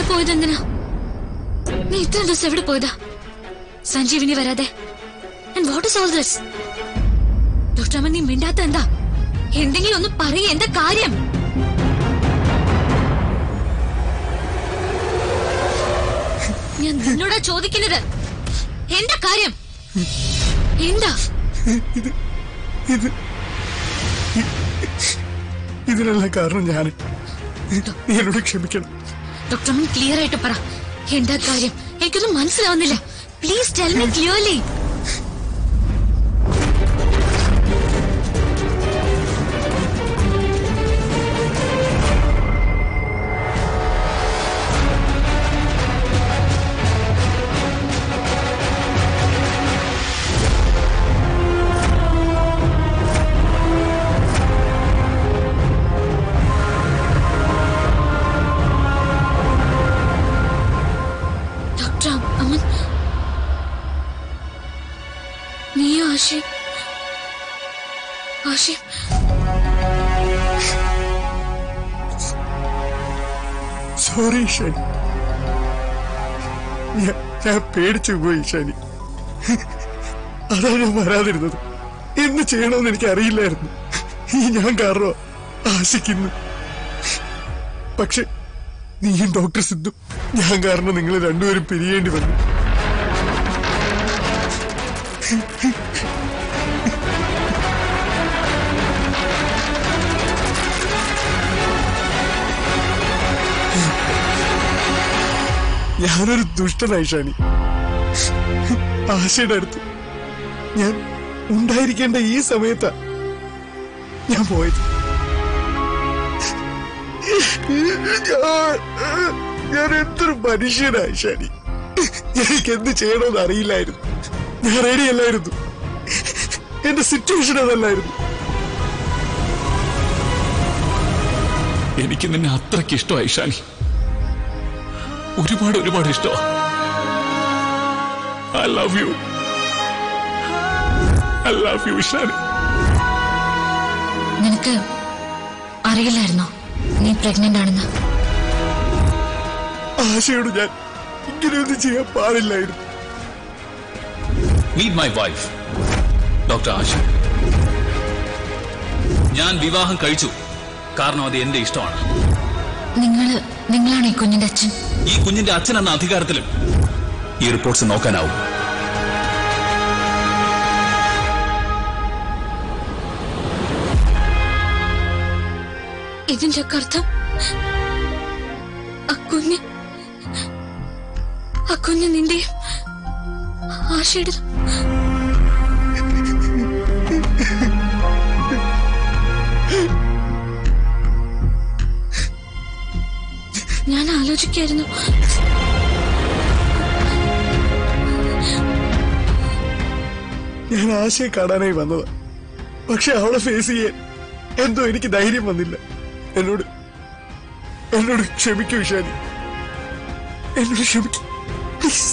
പോയത് എന്തിനാ നീ ഇത്ര ദിവസം എവിടെ പോയതാ സഞ്ജീവിനി വരാതെ and what is all this doctor അമ്മ നീ മിണ്ടാത്ത എന്താ എന്തെങ്കിലും ഒന്ന് പറയ എന്താ കാര്യം ഞാൻ നിന്നോടാ ചോദിക്കുന്നത് എന്താ കാര്യം എന്താ ഇത് ഇത് ഇതിനെല്ലാം കാരണം ഞാൻ നീ എന്നോട് ക്ഷമിക്കണം ഡോക്ടർ അമ്മ ക്ലിയർ ആയിട്ട് പറ എന്താ കാര്യം എനിക്കൊന്നും മനസ്സിലാവുന്നില്ല please tell me clearly doctor Amman നീയോ ആശി ആശി സോറി ഷാനി ഞാൻ ഞാൻ പേടിച്ചു പോയി ഷാനി അതാ ഞാൻ വരാതിരുന്നത് എന്ത് ചെയ്യണമെന്ന് എനിക്ക് അറിയില്ലായിരുന്നു ഈ ഞാൻ കാരണം ആശിക്കുന്നു പക്ഷെ നീയും ഡോക്ടർ സിദ്ധു ഞാൻ കാരണം നിങ്ങൾ രണ്ടുപേരും പിരിയേണ്ടി വന്നു ഞാനൊരു ദുഷ്ടനായി ഷാനി ആശയുടെ അടുത്ത് ഞാൻ ഉണ്ടായിരിക്കേണ്ട ഈ സമയത്താ ഞാൻ പോയത് ഞാൻ- ഞാൻ എന്തൊരു മനുഷ്യനായി ഷാനി എനിക്ക് എന്ത് ചെയ്യണമെന്ന് അറിയില്ലായിരുന്നു ഞാൻ റെഡിയല്ലായിരുന്നു എന്റെ സിറ്റുവേഷൻ അതല്ലായിരുന്നു എനിക്ക് നിന്നെ അത്രയ്ക്ക് ഇഷ്ടമായി ഷാനി ഒരുപാട് ഒരുപാട് ഇഷ്ടമാണ് I love you I love you Shani നിനക്ക് അറിയില്ലായിരുന്നോ നീ പ്രഗ്നന്റ് ആണെന്ന് ആശയോട് ഞാൻ ഇങ്ങനെയൊന്നും ചെയ്യാൻ പാടില്ലായിരുന്നു meet my wife doctor Asha ഞാൻ വിവാഹം കഴിച്ചു കാരണം അത് എന്റെ ഇഷ്ടമാണ് നിങ്ങള് നിങ്ങളാണ് ഈ കുഞ്ഞിന്റെ അച്ഛൻ ഈ കുഞ്ഞിന്റെ അച്ഛൻ എന്ന അധികാരത്തിലും ഈ റിപ്പോർട്ട്സ് നോക്കാനാവും ഇതിന്റെ ഒക്കെ അർത്ഥം ആ കുഞ്ഞ് ആ കുഞ്ഞ് നിന്റെ ആശയുടെ ഞാൻ ആലോചിക്കായിരുന്നു ഞാൻ ആശയെ കാണാനായി വന്നതാ പക്ഷെ അവളെ ഫേസ് ചെയ്യാൻ എന്തോ എനിക്ക് ധൈര്യം വന്നില്ല എന്നോട് എന്നോട് ക്ഷമിക്കൂ വിശാലി എന്നോട് ക്ഷമിക്കൂ please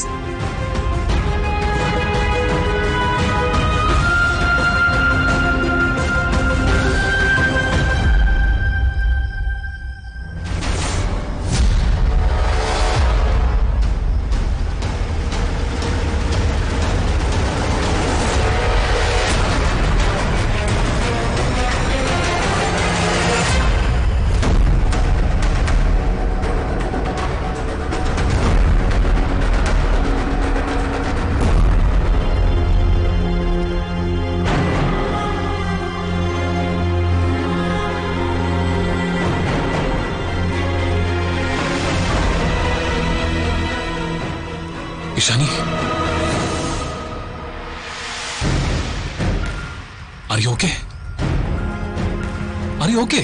Ishani Are you okay? Are you okay?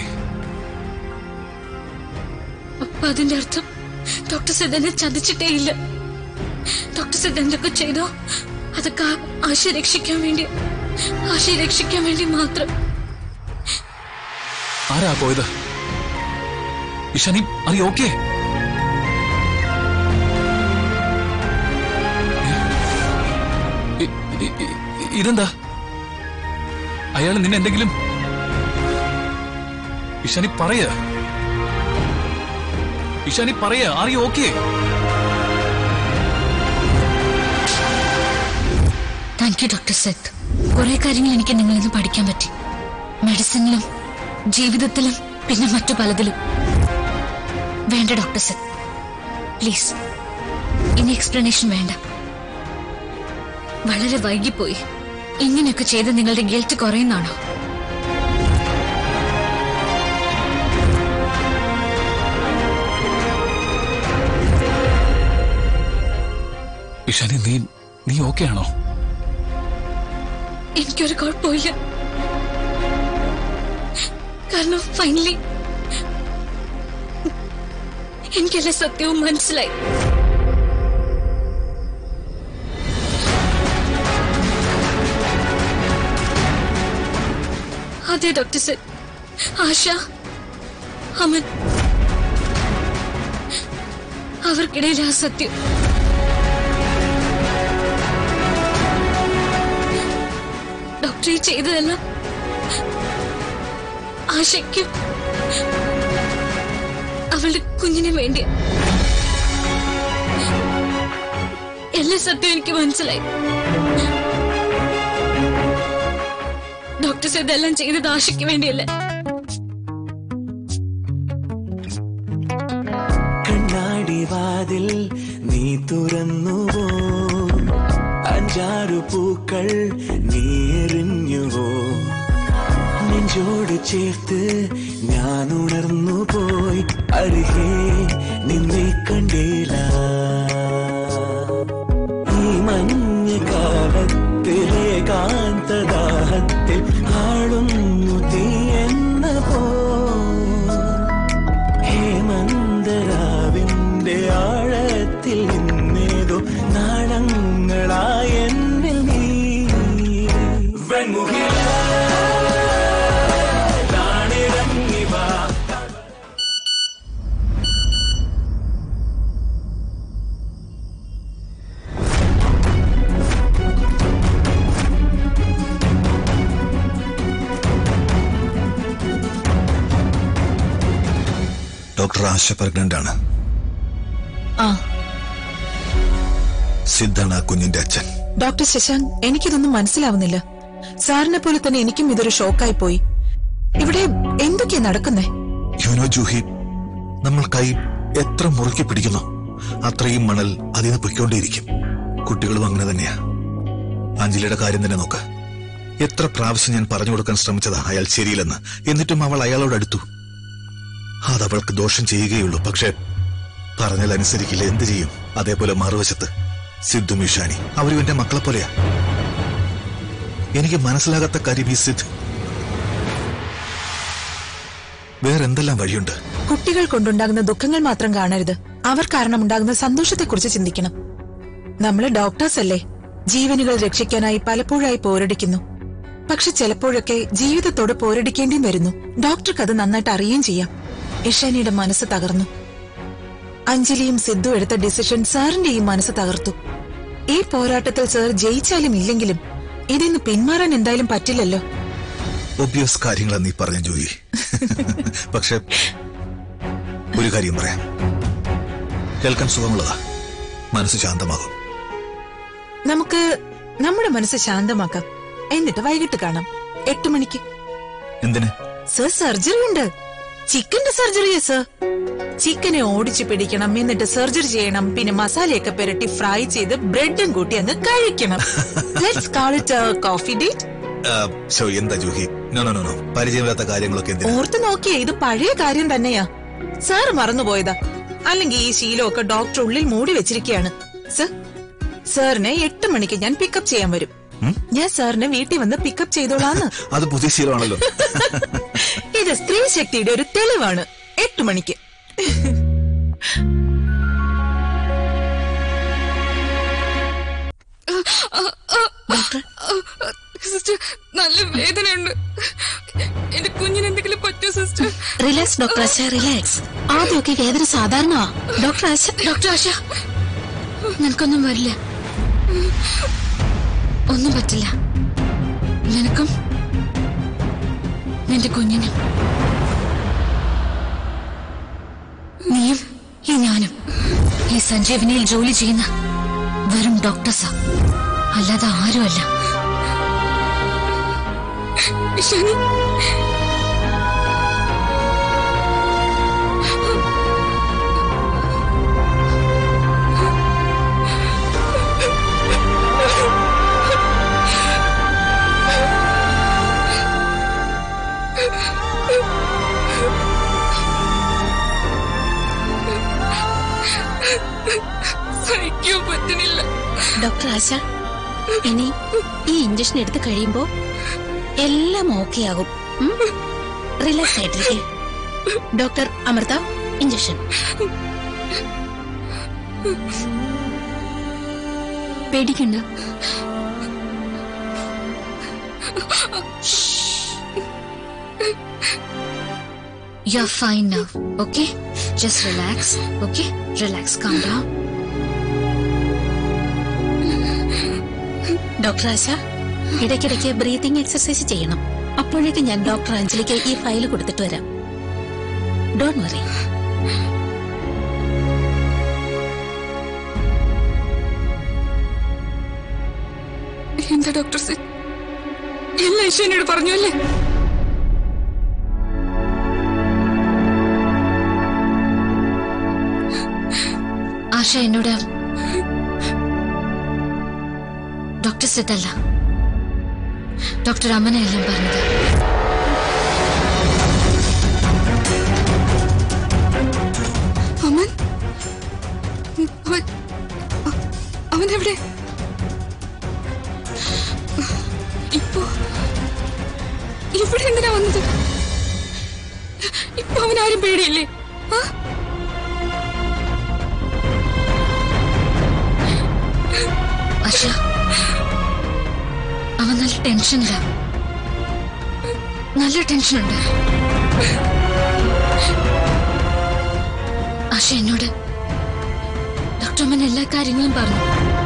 അപ്പൊ അതിന്റെ അർത്ഥം ഡോക്ടർ സിദ്ധനെ ചതിച്ചിട്ടേ ഇല്ല ഡോക്ടർ സിദ്ധ എന്തൊക്കെ ചെയ്തോ അതൊക്കെ ആ ആശ രക്ഷിക്കാൻ വേണ്ടി ആശയെ രക്ഷിക്കാൻ വേണ്ടി മാത്രം ആരാ പോയത് ഇഷാനി are you okay? ഇ- ഇ- ഇ- ഇതെന്താ അയാൾ നിന്നെ എന്തെങ്കിലും ഇഷാനി പറയ ഇഷാനി പറയാ are you okay thank you doctor Seth കുറെ കാര്യങ്ങൾ എനിക്ക് നിങ്ങളിൽ നിന്ന് പഠിക്കാൻ പറ്റി മെഡിസിനിലും ജീവിതത്തിലും പിന്നെ മറ്റു പലതിലും വേണ്ട ഡോക്ടർ സെത്ത് പ്ലീസ് ഇനി എക്സ്പ്ലനേഷൻ വേണ്ട വളരെ വൈകിപ്പോയി ഇങ്ങനെയൊക്കെ ചെയ്ത് നിങ്ങളുടെ ഗിൽറ്റ് കുറയുന്നാണോ ഇഷാനി നീ നീ ഓക്കെ ആണോ എനിക്കൊരു കുഴപ്പമില്ല കാരണം ഫൈനലി എനിക്കെല്ലാ സത്യവും മനസ്സിലായി അതെ ഡോക്ടർ സർ ആശ അമൻ അവർക്കിടയിൽ ആ സത്യം ഡോക്ടർ ഈ ചെയ്തതെല്ലാം ആശയ്ക്കും അവളുടെ കുഞ്ഞിനും വേണ്ടി എല്ലാ സത്യം എനിക്ക് മനസ്സിലായി ഡോക്ടേഴ്സ് ഇതെല്ലാം ചെയ്തത് ആശയ്ക്ക് വേണ്ടിയല്ല കണ്ണാടി വാതിൽ നീ തുറന്നുവോ അഞ്ചാറു പൂക്കൾ നീ എറിഞ്ഞുവോ നെഞ്ചോട് ചേർത്ത് ഞാൻ ഉണർന്നു പോയി അരികെ നിന്നെ കണ്ടേല ഈ മഞ്ഞ കാലത്തിലെ കാന്തദാഹത്തിൽ ആളുന്നു തീ എന്ന പോ ഹേമന്തരാവിന്റെ ആഴത്തിൽ നിന്നേതോ നാളങ്ങളായ എന്നിൽ നീ വെൺമുഖില താണിറങ്ങി വാ ഡോക്ടർ ആശ പ്രഗ്നന്റ് ആണ് ആ സിദ്ധാണ് ആ കുഞ്ഞിന്റെ അച്ഛൻ ഡോക്ടർ ശശാങ്ക് എനിക്കിതൊന്നും മനസ്സിലാവുന്നില്ല സാറിനെ പോലെ തന്നെ എനിക്കും ഇതൊരു ഷോക്കായി പോയി ഇവിടെ എന്തൊക്കെയാ നടക്കുന്നേ യുനോ ജൂഹി നമ്മൾ കൈ എത്ര മുറുക്കി പിടിക്കുന്നു അത്രയും മണൽ അതിന് പൊയ്ക്കൊണ്ടേയിരിക്കും കുട്ടികളും അങ്ങനെ തന്നെയാ അഞ്ജലിയുടെ കാര്യം തന്നെ നോക്ക് എത്ര പ്രാവശ്യം ഞാൻ പറഞ്ഞു കൊടുക്കാൻ ശ്രമിച്ചതാ അയാൾ ശരിയില്ലെന്ന് എന്നിട്ടും അവൾ അയാളോട് അടുത്തു അത് അവൾക്ക് ദോഷം ചെയ്യുകയുള്ളൂ പക്ഷെ പറഞ്ഞാൽ അനുസരിക്കില്ല എന്ത് ചെയ്യും അതേപോലെ മറുവശത്ത് സിദ്ധു മിഷാനി അവരും എന്റെ മക്കളെ പോലെയാ എനിക്ക് മനസ്സിലാകാത്ത കാര്യം ഈ സിദ്ധ് വേറെന്തെല്ലാം വഴിയുണ്ട് കുട്ടികൾ കൊണ്ടുണ്ടാകുന്ന ദുഃഖങ്ങൾ മാത്രം കാണരുത് അവർ കാരണമുണ്ടാകുന്ന സന്തോഷത്തെക്കുറിച്ച് ചിന്തിക്കണം നമ്മള് ഡോക്ടേഴ്സ് അല്ലേ ജീവനുകൾ രക്ഷിക്കാനായി പലപ്പോഴായി പോരടിക്കുന്നു പക്ഷെ ചിലപ്പോഴൊക്കെ ജീവിതത്തോട് പോരടിക്കേണ്ടിയും വരുന്നു ഡോക്ടർക്ക് അത് നന്നായിട്ട് അറിയുകയും ചെയ്യാം ഇഷാനിയുടെ മനസ്സ് തകർന്നു അഞ്ജലിയും സിദ്ധു എടുത്ത ഡിസിഷൻ സാറിന്റെയും മനസ്സ് തകർത്തു ഈ പോരാട്ടത്തിൽ സാർ ജയിച്ചാലും ഇല്ലെങ്കിലും ഇതിന്ന് പിന്മാറാൻ എന്തായാലും പറ്റില്ലല്ലോ ഒബ്വിയസ് കാര്യങ്ങളാണ് നീ പറഞ്ഞ ജോയി പക്ഷെ ഒരു കാര്യം പറയാം കേൾക്കാൻ സുഖമുള്ളതാ മനസ്സ് ശാന്തമാകും നമുക്ക് നമ്മുടെ മനസ്സ് ശാന്തമാക്കാം എന്നിട്ട് വൈകിട്ട് കാണാം എട്ട് മണിക്ക് എന്തിന് സർ സർജറി ഉണ്ട് ചിക്കന്റെ സർജറിയാ സർ ചിക്കനെ ഓടിച്ചു പിടിക്കണം എന്നിട്ട് സർജറി ചെയ്യണം പിന്നെ മസാലയൊക്കെ പുരട്ടി ഫ്രൈ ചെയ്ത് ബ്രെഡും കൂട്ടി അങ്ങ് കഴിക്കണം let's call it coffee date ആ, ശോ, എന്താ Juhi no no no no പരിചയമില്ലാത്ത കാര്യങ്ങളൊക്കെ എന്തിനാ ഓർത്ത് നോക്കിയേ ഇത് പഴയ കാര്യം തന്നെയാ സാർ മറന്നുപോയതാ അല്ലെങ്കിൽ ഈ ശീലമൊക്കെ ഡോക്ടർ ഉള്ളിൽ മൂടി വെച്ചിരിക്കുകയാണ് സർ സാറിനെ എട്ട് മണിക്ക് ഞാൻ പിക്കപ്പ് ചെയ്യാൻ വരും ഞാൻ സാറിനെ വീട്ടിൽ വന്ന് പിക്കപ്പ് ചെയ്തോളാന്ന് അത് പുതിയ ശീലമാണല്ലോ ഇത് സ്ത്രീ ശക്തിയുടെ ഒരു തെളിവാണ് എട്ട് മണിക്ക് സിസ്റ്റർ നല്ല വേദനയുണ്ട് എന്റെ കുഞ്ഞിന് എന്തെങ്കിലും പറ്റോ sister relax doctor Asha relax ആദ്യമൊക്കെ വേദന സാധാരണ ഡോക്ടർ ആശ ഡോക്ടർ ആശ നിനക്കൊന്നും വരില്ല ഒന്നും പറ്റില്ല നിനക്കും നിന്റെ കുഞ്ഞിനും നീയും ഈ ഞാനും ഈ സഞ്ജീവനിയിൽ ജോലി ചെയ്യുന്ന വെറും ഡോക്ടേഴ്സാ അല്ലാതെ ആരുമല്ല ഇഷാനി സഹിക്കാൻ പറ്റുന്നില്ല ഡോക്ടർ ആശ ഇനി ഈ ഇഞ്ചക്ഷൻ എടുത്ത് കഴിയുമ്പോ എല്ലാം ഓക്കെ ആകും റിലാക്സ് ആയിട്ടിരിക്കെ ഡോക്ടർ അമൃത ഇഞ്ചക്ഷൻ പേടിക്കണ്ട You're fine now, okay? Just relax, okay? Relax, calm down. Doctor Asha ഇടയ്ക്കിടയ്ക്ക് ബ്രീതിങ് എക്സർസൈസ് ചെയ്യണം അപ്പോഴേക്കും ഞാൻ ഡോക്ടർ അഞ്ജലിക്ക് ഈ ഫയൽ കൊടുത്തിട്ട് വരാം ഡോണ്ട് വറി എന്താ ഡോക്ടർ സി എല്ലാം ഇഷാനിയോട് പറഞ്ഞു അല്ലേ ആശ എന്നോട് ഡോക്ടർ സിദ്ധല്ല ഡോക്ടർ അമ്മന എല്ലാം പറഞ്ഞത് അമൻ അവൻ അ- അവൻ എവിടെ ഇപ്പോ ഇവിടെ എന്തിനാ വന്നത് ഇപ്പൊ അവൻ ആരും പേടിയില്ലേ ആ ആശ അവൻ നല്ല ടെൻഷനില്ല നല്ല ടെൻഷനുണ്ട് ആശ എന്നോട് ഡോക്ടർ അമ്മൻ എല്ലാ കാര്യങ്ങളും പറഞ്ഞു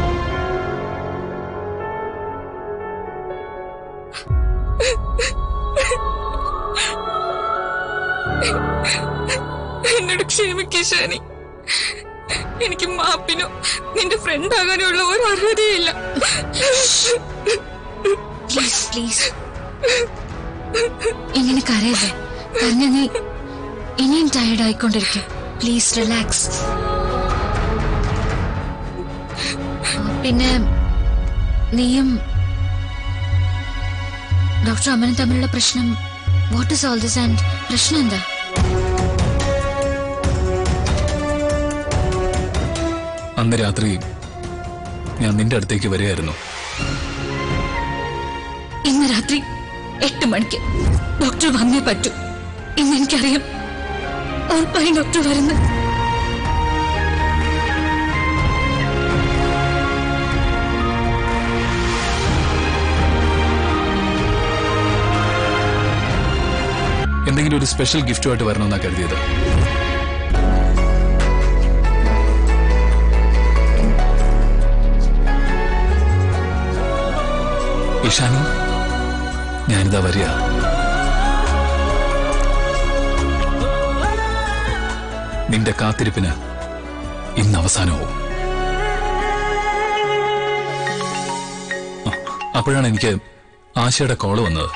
എന്നോട് ക്ഷമിക്കീശാനി എനിക്ക് മാപ്പിനോ നിന്റെ ഫ്രണ്ട് ആകാനോ ഉള്ള ഒരു അർഹതയില്ല പ്ലീസ് പ്ലീസ് ഇങ്ങനെ കരയല്ലേ കരഞ്ഞ നീ ഇനിയും ടയർഡ് ആയിക്കൊണ്ടിരിക്കും പ്ലീസ് റിലാക്സ് പിന്നെ നീയും ഡോക്ടർ അമ്മനും തമ്മിലുള്ള പ്രശ്നം what is all this and പ്രശ്നം എന്താ അന്ന് രാത്രി ഞാൻ നിന്റെ അടുത്തേക്ക് വരികയായിരുന്നു ഇന്ന് രാത്രി എട്ട് മണിക്ക് ഡോക്ടർ വന്നേ പറ്റൂ ഇന്ന് എനിക്കറിയാം ഉറപ്പായും ഡോക്ടർ വരുന്നു എന്തെങ്കിലും ഒരു സ്പെഷ്യൽ ഗിഫ്റ്റുമായിട്ട് വരണമെന്നാ കരുതിയത് ഇഷാനി ഞാനിതാ വരിക നിന്റെ കാത്തിരിപ്പിന് ഇന്ന് അവസാനവും ആ, അപ്പോഴാണ് എനിക്ക് ആശയുടെ കോള് വന്നത്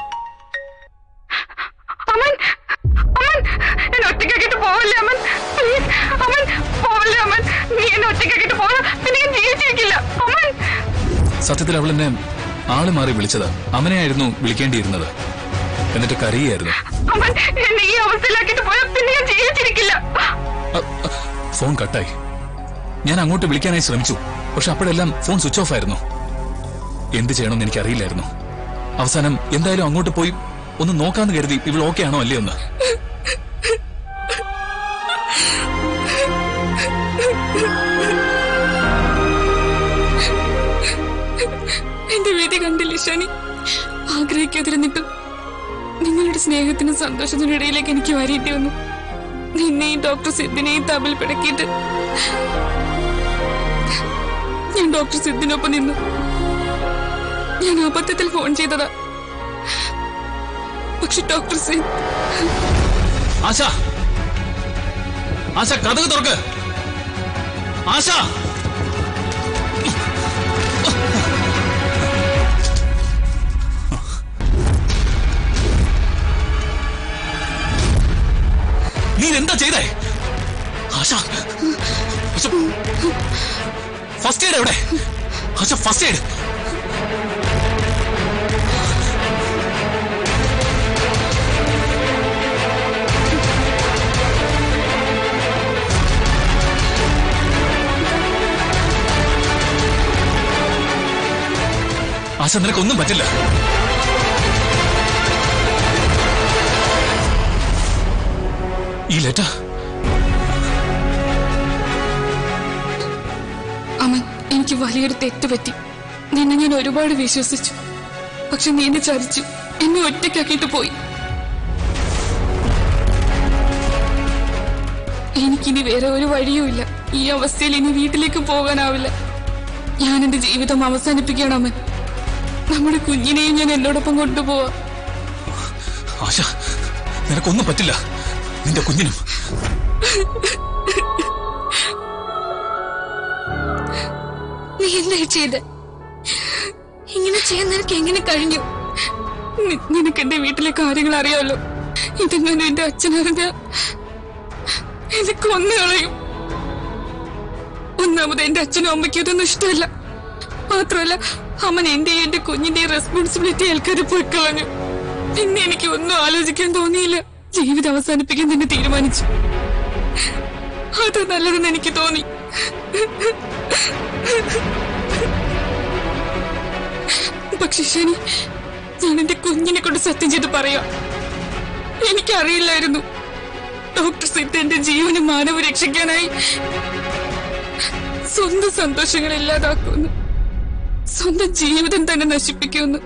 അമൻ അമൻ എന്നെ ഒറ്റയ്ക്കാക്കിട്ട് പോവല്ലേ അമൻ പ്ലീസ് അമൻ പോവല്ലേ അമൻ നീ എന്നെ ഒറ്റയ്ക്കാക്കിട്ട് പോവാ പിന്നെ ഞാൻ ജീവിച്ചിരിക്കില്ല അമൻ സത്യത്തിൽ അവൾ എന്നെ ആള് മാറി വിളിച്ചത് അമനെയായിരുന്നു വിളിക്കേണ്ടിയിരുന്നത് എന്നിട്ട് കരയായിരുന്നു അമൻ എന്നെ ഈ അവസ്ഥയിലാക്കിട്ട് പോയാ പിന്നെ ഞാൻ ജീവിച്ചിരിക്കില്ല ഫോൺ കട്ടായി ഞാൻ അങ്ങോട്ട് വിളിക്കാനായി ശ്രമിച്ചു പക്ഷെ അപ്പോഴെല്ലാം ഫോൺ സ്വിച്ച് ഓഫ് ആയിരുന്നു എന്ത് ചെയ്യണമെന്ന് എനിക്കറിയില്ലായിരുന്നു അവസാനം എന്തായാലും അങ്ങോട്ട് പോയി ഒന്ന് നോക്കാന്ന് കരുതി ഇവൾ ഓക്കെ ആണോ അല്ലേ ഒന്ന് എന്റെ വീതി കണ്ടില്ല ശനി ആഗ്രഹിക്കാതിരുന്നിട്ടും നിങ്ങളുടെ സ്നേഹത്തിനും സന്തോഷത്തിനും ഇടയിലേക്ക് എനിക്ക് വരേണ്ടി വന്നു നിന്നെയും ഡോക്ടർ സിദ്ധിനെയും തമ്മിൽ പിടക്കിയിട്ട് ഞാൻ ഡോക്ടർ സിദ്ധിനൊപ്പം നിന്നു ഞാൻ അബദ്ധത്തിൽ ഫോൺ ചെയ്തതാ പക്ഷെ ഡോക്ടർ സിദ് ആശ ആശ കഥക് തുറക്ക് ആശ നീ എന്താ ചെയ്തേ ആശ ഫസ്റ്റ് എയ്ഡ് എവിടെ ആശ ഫസ്റ്റ് എയ്ഡ് ആശ നിനക്കൊന്നും പറ്റില്ല ഈ ലെറ്റർ അമൻ എനിക്ക് വലിയൊരു തെറ്റ് പറ്റി നിന്നെ ഞാൻ ഒരുപാട് വിശ്വസിച്ചു പക്ഷെ നീ എന്നെ ചതിച്ചു എന്നെ ഒറ്റയ്ക്കാക്കിയിട്ട് പോയി എനിക്കിനി വേറെ ഒരു വഴിയുമില്ല ഈ അവസ്ഥയിൽ ഇനി വീട്ടിലേക്ക് പോകാനാവില്ല ഞാൻ എന്റെ ജീവിതം അവസാനിപ്പിക്കണം അമ്മൻ നമ്മുടെ കുഞ്ഞിനെയും ഞാൻ എന്നോടൊപ്പം കൊണ്ടുപോവാ ആശ നിനക്കൊന്നും പറ്റില്ല നിന്റെ കുഞ്ഞിനും നീ എന്താ ചെയ്ത് ഇങ്ങനെ ചെയ്യാൻ നിനക്ക് എങ്ങനെ കഴിഞ്ഞു നി- നിനക്ക് എന്റെ വീട്ടിലെ കാര്യങ്ങൾ അറിയാമല്ലോ ഇതെങ്ങനെ എന്റെ അച്ഛനറിഞ്ഞ എന്നെ കൊന്നുകളയും ഒന്നാമത് എന്റെ അച്ഛനും അമ്മയ്ക്കും ഇതൊന്നും ഇഷ്ടമല്ല മാത്രമല്ല അമ്മൻ എന്റെയും എന്റെ കുഞ്ഞിന്റെ റെസ്പോൺസിബിലിറ്റി ഏൽക്കാതെ പോയി കളഞ്ഞു പിന്നെ എനിക്ക് ഒന്നും ആലോചിക്കാൻ തോന്നിയില്ല ജീവിതം അവസാനിപ്പിക്കാൻ തന്നെ തീരുമാനിച്ചു അത് നല്ലതെന്ന് എനിക്ക് തോന്നി പക്ഷെ ശനി ഞാൻ എന്റെ കുഞ്ഞിനെ കൊണ്ട് സത്യം ചെയ്ത് പറയാം എനിക്കറിയില്ലായിരുന്നു ഡോക്ടർ സിദ്ധ എന്റെ ജീവന് മാനവ് രക്ഷിക്കാനായി സ്വന്തം സന്തോഷങ്ങൾ ഇല്ലാതാക്കുമെന്ന് സ്വന്തം ജീവിതം തന്നെ നശിപ്പിക്കുമെന്ന്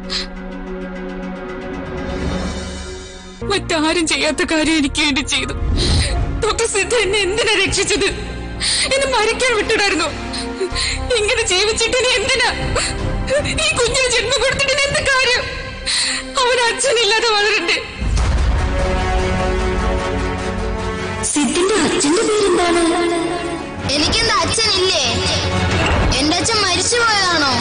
മറ്റാരും ചെയ്യാത്ത കാര്യം എനിക്ക് വേണ്ടി ചെയ്തു ഡോക്ടർ സിദ്ധ എന്നെ എന്തിനാ രക്ഷിച്ചത് എന്നെ മരിക്കാൻ വിട്ടിടായിരുന്നു ഇങ്ങനെ ജീവിച്ചിട്ട് ഇനി എന്തിനാ ഈ കുഞ്ഞിന് ജന്മം കൊടുത്തിട്ട് ഇനി എന്ത് കാര്യം അവൻ അച്ഛനില്ലാതെ വളരണ്ടേ സിദ്ധിന്റെ അച്ഛന്റെ പേരെന്താണ് എനിക്കെന്താ അച്ഛനില്ലേ എന്റെ അച്ഛൻ മരിച്ചുപോയതാണോ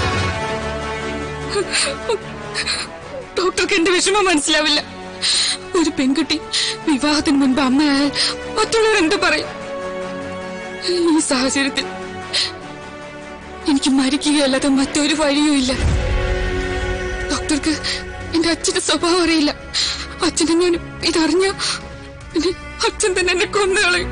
ഡോക്ടർക്ക് എന്റെ വിഷമം മനസ്സിലാവില്ല ഒരു പെൺകുട്ടി വിവാഹത്തിന് മുൻപ് അമ്മയായാൽ മറ്റുള്ളവർ എന്ത് പറയും ഈ സാഹചര്യത്തിൽ എനിക്ക് മരിക്കുകയല്ലാതെ മറ്റൊരു വഴിയും ഇല്ല ഡോക്ടർക്ക് എന്റെ അച്ഛന്റെ സ്വഭാവം അറിയില്ല അച്ഛനെങ്ങാനും ഇതറിഞ്ഞ പിന്നെ അച്ഛൻ തന്നെ എന്നെ കൊന്നുകളയും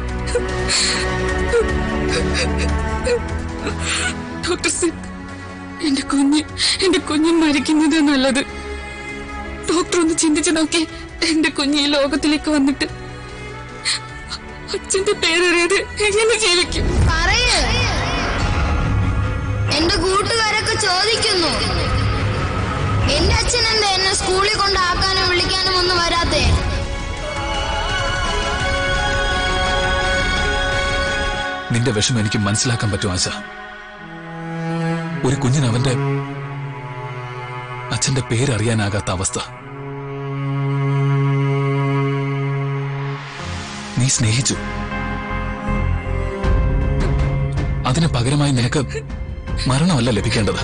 ഡോക്ടർ സിദ് എന്റെ കുഞ്ഞ് എന്റെ കുഞ്ഞ് മരിക്കുന്നത് നല്ലത് ഡോക്ടർ ഒന്ന് ചിന്തിച്ചു നോക്കി എന്റെ കുഞ്ഞ് ഈ ലോകത്തിലേക്ക് വന്നിട്ട് അച്ഛന്റെ പേരറിയാതെ എങ്ങനെ ജീവിക്കും പറയ് എന്റെ കൂട്ടുകാരൊക്കെ ചോദിക്കുന്നു എന്റെ അച്ഛൻ എന്താ എന്നെ സ്കൂളിൽ കൊണ്ടാക്കാനും വിളിക്കാനും ഒന്നും വരാത്തെ നിന്റെ വിഷമം എനിക്ക് മനസ്സിലാക്കാൻ പറ്റും ആശ ഒരു കുഞ്ഞിന് അവന്റെ അച്ഛന്റെ പേരറിയാനാകാത്ത അവസ്ഥ നീ സ്നേഹിച്ചു അതിന് പകരമായി നിനക്ക് മരണമല്ല ലഭിക്കേണ്ടത്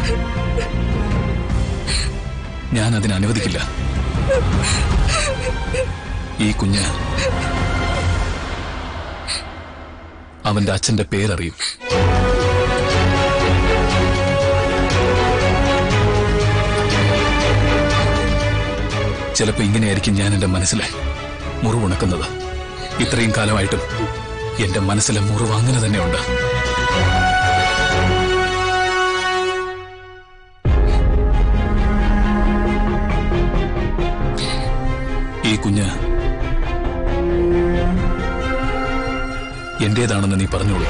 ഞാൻ അതിന് അനുവദിക്കില്ല ഈ കുഞ്ഞ് അവന്റെ അച്ഛന്റെ പേരറിയും ചിലപ്പോ ഇങ്ങനെയായിരിക്കും ഞാൻ എന്റെ മനസ്സിലെ മുറിവുണക്കുന്നത് ഇത്രയും കാലമായിട്ടും എന്റെ മനസ്സിലെ മുറിവ് അങ്ങനെ തന്നെയുണ്ട് ഈ കുഞ്ഞ് എന്റേതാണെന്ന് നീ പറഞ്ഞോളൂ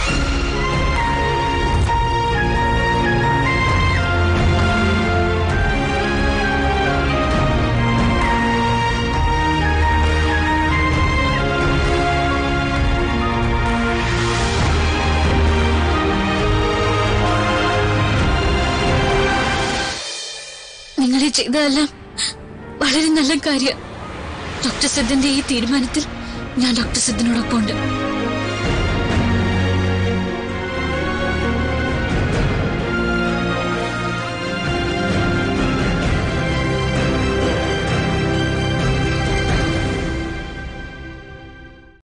നിങ്ങൾ ഈ ചെയ്തതെല്ലാം വളരെ നല്ല കാര്യം ഡോക്ടർ സിദ്ധിന്റെ ഈ തീരുമാനത്തിൽ ഞാൻ ഡോക്ടർ സിദ്ധിനോടൊപ്പം ഉണ്ട്